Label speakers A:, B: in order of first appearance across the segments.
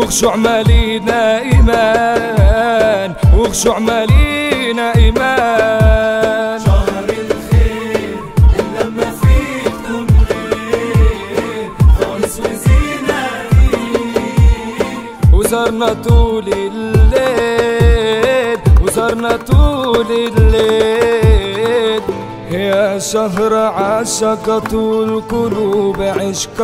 A: وخشوع مالينا إيمان وخشوع مالينا إيمان
B: شهر الخير لما فيه تكون غير خالص وزينة
A: وزرنا طول الليل وزرنا طول الليل يا شهر عشقت القلوب عشق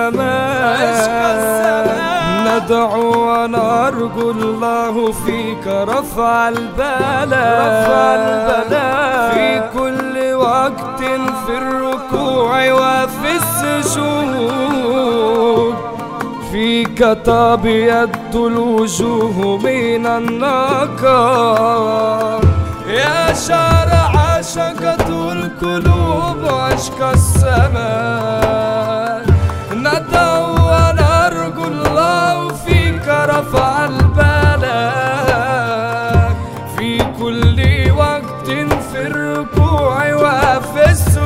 A: السماء ندعو ونرجو الله فيك رفع البلاء رفع البلاء في كل وقت في الركوع وفي السجود فيك تبيض الوجوه من النكار يا شارع عشقت القلوب عشق السماء ندعو ونرجو الله فيك رفع البلاء في كل وقت في الركوع وفي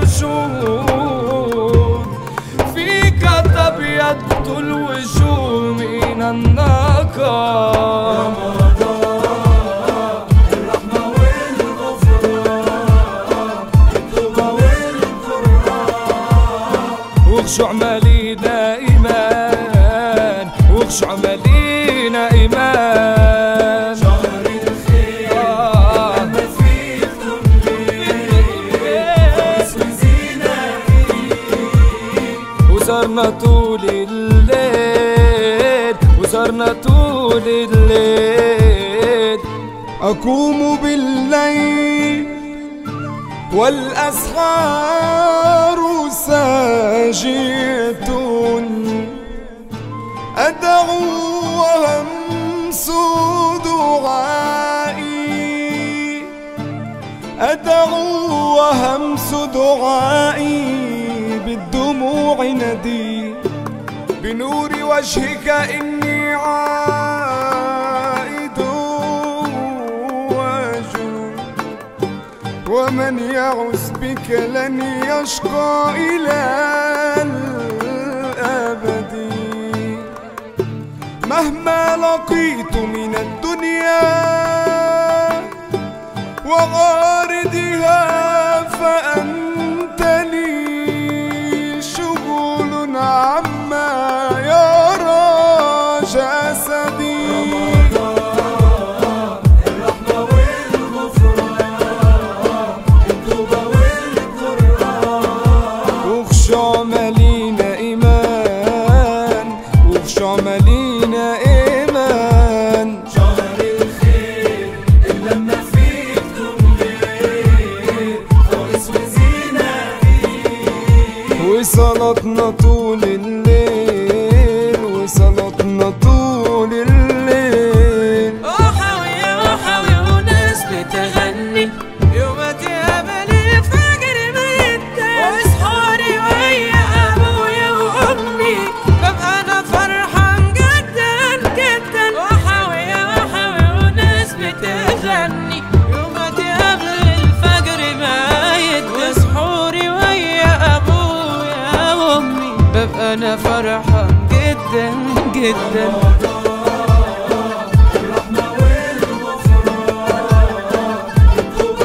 A: السجود فيك تبيض الوجوه من النكار
B: الرحمة والغفران التوبة والقرآن
A: وخشوع مالينا إيمان وخشوع مالينا إيمان
B: شهر الخير
A: آه.
B: لما فيه تكون غير خالص وزينة
A: وزرنا طول الليل وزرنا طول الليل
C: أقوم بالليل والأسحار ساجية أدعو وهمس دعائي أدعو وهمس دعائي بالدموع ندي بنور وجهك إني عائد وجل ومن يعز بك لن يشقى إلى الأبد مهما لقيت من الدنيا وغاردها فأنت لي شغل عما يرى جسدي
B: الرحمة والغفران التوبة والقرآن
C: وخشع مالينا إيمان وخشع مالينا إيمان
B: شهر الخير لما فيه تكون غير خالص وزينة
C: وصلاتنا طول الليل وصلاتنا طول الليل
D: وحاوي وحاوي وناس بتغني يوم تقابل الفجر ميتة واسحاري ويا ابويا وامي ببقى انا فرحان جدا جدا وحاوي وحاوي وناس بتغني يوم تقابل الفجر ميت وسحوري ويا ابويا وامي ببقى انا فرحان جدا جدا
B: الرحمة والغفران التوبة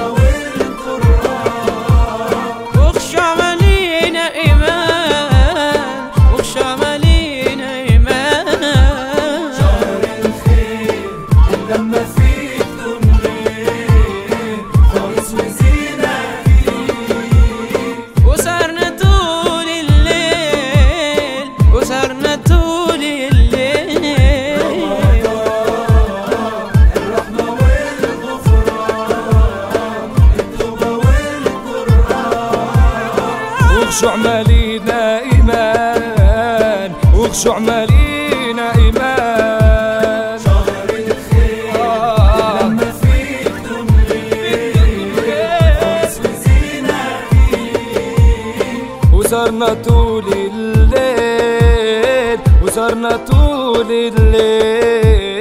B: والقرآن
D: وخشع مالينا إيمان وخشع مالينا إيمان
B: شهر الخير لما فيه تكون غير خالص وزينة
D: وسهرنا طول الليل وسهرنا طول الليل
B: الرحمة والغفران التوبة والقرآن
A: وخشوع مالينا إيمان وخشوع مالينا إيمان
B: شهر الخير
A: آه.
B: لما فيه تكون غير خالص وزينة
A: وزرنا طول الليل وزرنا طول الليل